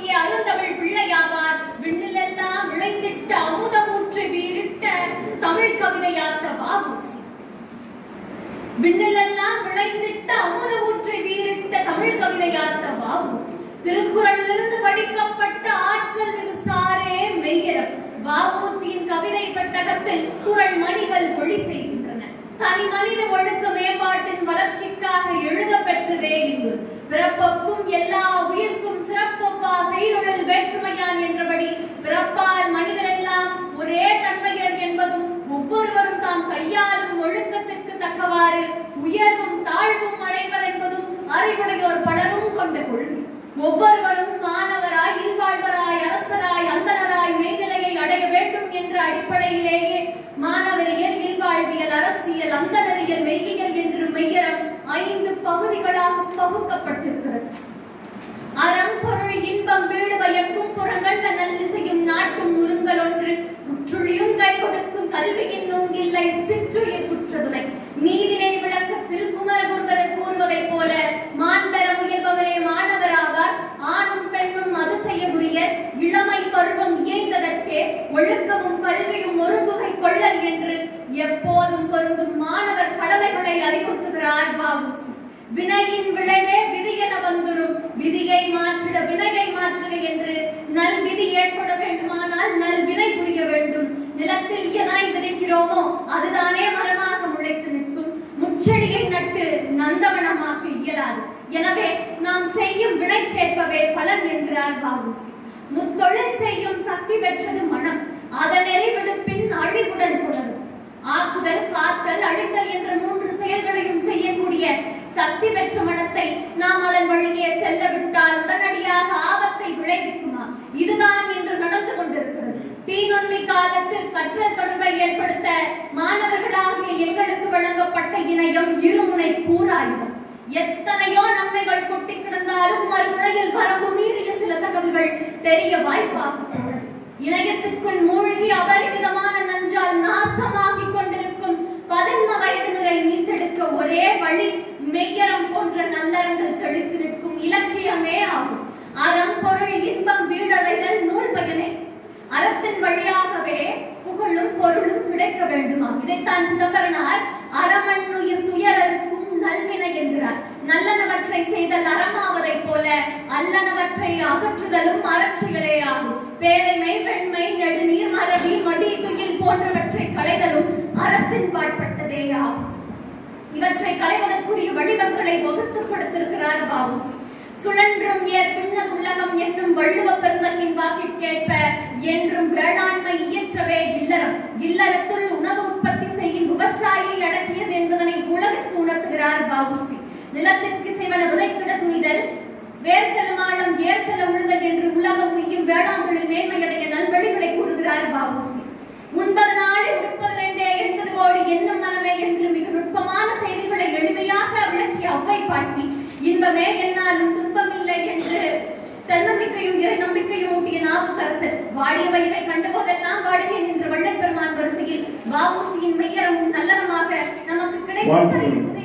ஆக்கிய அருந்தமிழ் பிள்ளையாவார் விண்ணிலெல்லாம் விளைந்திட்ட அமுதமூற்று வீரிட்ட தமிழ் கவிதையாத்த வாபூசி விண்ணிலெல்லாம் விளைந்திட்ட அமுத ஊற்றை வீரிட்ட தமிழ் கவிதையாத்த வாபூசி திருக்குறளிலிருந்து வடிக்கப்பட்ட ஆற்றல் மிகு சாரே மெய்யரம் வாபூசியின் கவிதை பெட்டகத்தில் குறள் மணிகள் ஒளி செய்கின்றன தனி மனித ஒழுக்க மேம்பாட்டின் வளர்ச்சிக்காக எழுத பெற்றதே இங்கு பிறப்புக்கும் எல்லா உயிர்க்கும் சிறப்பொப்பா செய்தொழில் வேற்றுமையான் என்றபடி பிறப்பால் மனிதரெல்லாம் ஒரே தன்மையர் என்பதும் ஒவ்வொருவரும் தாம் கையாளும் ஒழுக்கத்திற்கு தக்கவாறு உயர்வும் தாழ்வும் அடைவர் என்பதும் அறிவுடையோர் பலரும் கொண்ட கொள்கை ஒவ்வொருவரும் மாணவராய் இல்வாழ்வராய் அரசராய் அந்தனராய் மேல்நிலையை அடைய வேண்டும் என்ற அடிப்படையிலேயே மாணவரியல் இல்வாழ்வியல் அரசியல் அந்தனரியல் மெய்யியல் என்று மெய்யரம் ஐந்து பகுதிகளாக பகுக்கப்பட்டிருக்கிறது அறம் பொருள் இன்பம் வீடு வயக்கும் புறங்கண்ட நல்லிசையும் நாட்டும் முருங்கல் ஒன்று உற்றுழியும் கை கொடுக்கும் கல்வியின் நோங்கில்லை சிற்றுயிர் குற்றதுணை நீதினை விளக்கத்தில் குமரகுருபரர் கூறுவதை போல மாண்பெற முயல்பவரே மாணவராவார் ஆணும் பெண்ணும் அது செய்ய உரியர் இளமை பருவம் இயைந்ததற்கே ஒழுக்கமும் கல்வியும் ஒருங்குகை கொள்ளல் என்று எப்போதும் பொருந்தும் மாணவர் கடமைகளை அறிவுறுத்துகிறார் வாவுசி வினையின் விளைவே விதி என வந்துரும் விதியை மாற்றிட வினையை மாற்றுக என்று நல் விதி ஏற்பட வேண்டுமானால் நல் வினை புரிய வேண்டும் நிலத்தில் எதாய் விதைக்கிறோமோ அதுதானே மரமாக முளைத்து நிற்கும் முச்செடியை நட்டு நந்தவனமாக்க இயலாது எனவே நாம் செய்யும் வினைக்கேற்பவே பலன் என்கிறார் பாபுசி முத்தொழில் செய்யும் சக்தி பெற்றது மனம் அதனெறி விடுப்பின் அழிவுடன் தொடரும் ஆக்குதல் காத்தல் அழித்தல் என்ற மூன்று செயல்களையும் செய்யக்கூடிய சக்தி பெற்ற மனத்தை நாம் அதன் வழியே செல்ல விட்டால் உடனடியாக ஆபத்தை விளைவிக்குமா இதுதான் இன்று நடந்து கொண்டிருக்கிறது தீநுண்மை காலத்தில் கற்றல் தொடர்பை ஏற்படுத்த மாணவர்களாகிய எங்களுக்கு வழங்கப்பட்ட இணையம் இருமுனை கூறாயுதம் எத்தனையோ நன்மைகள் கொட்டி கிடந்தாலும் மறுமுனையில் வரம்பு மீறிய சில தகவல்கள் தெரிய வாய்ப்பாக உள்ளது இணையத்துக்குள் மூழ்கி அபரிமிதமான நஞ்சால் நாசமாகிக் கொண்டிருக்கும் பதின்ம வயதினரை மீட்டெடுக்க ஒரே வழி மெய்யரம் போன்ற நல்லறங்கள் செழித்து நிற்கும் இலக்கியமே ஆகும் அறம் பொருள் இன்பம் வீடடைதல் நூல் பயனே அறத்தின் வழியாகவே புகழும் பொருளும் கிடைக்க வேண்டுமா இதைத்தான் சிதம்பரனார் அறமண்ணுயிர் துயரருக்கும் நல்வினை என்கிறார் நல்லனவற்றை செய்தல் அறமாவதைப் போல அல்லனவற்றை அகற்றுதலும் அறச்செயலே ஆகும் பேதைமை வெண்மை நெடுநீர் மரபி மடி துயில் போன்றவற்றை களைதலும் அறத்தின் பாட்பட்டதே ஆகும் இவற்றை களைவதற்குரிய வழிவங்களை வகுத்து கொடுத்திருக்கிறார் பாவுசி சுழன்றும் ஏர் பின்னது உலகம் என்றும் வள்ளுவ பெருந்தகின் வாக்கிற்கேற்ப என்றும் வேளாண்மை இயற்றவே இல்லறம் இல்லறத்துள் உணவு உற்பத்தி செய்யும் விவசாயியை அடக்கியது என்பதனை உலகிற்கு உணர்த்துகிறார் பாவுசி நிலத்திற்கு செய்வன விதைத்திட துணிதல் வேர் செலமானம் ஏர் செல உழுதல் என்று உலகம் உய்யும் வேளாண் தொழில் மேன்மையடைய நல்வழிகளை கூறுகிறார் பாவுசி உண்பது நாளை உடுப்பது ரெண்டே எண்பது கோடி என்னும் மனமே என்று மிக நுட்பமான செய்திகளை எளிமையாக விளக்கிய அவ்வை பாட்டி இன்பமே என்னாலும் துன்பமில்லை என்று தன்னம்பிக்கையும் இறை நம்பிக்கையும் ஊட்டிய நாவுக்கரசர் வாடிய வயிறை கண்டபோதெல்லாம் வாடினேன் என்ற வள்ளல் பெருமான் வரிசையில் வாவுசியின் மெய்யரமும் நல்லறமாக நமக்கு கிடைத்ததை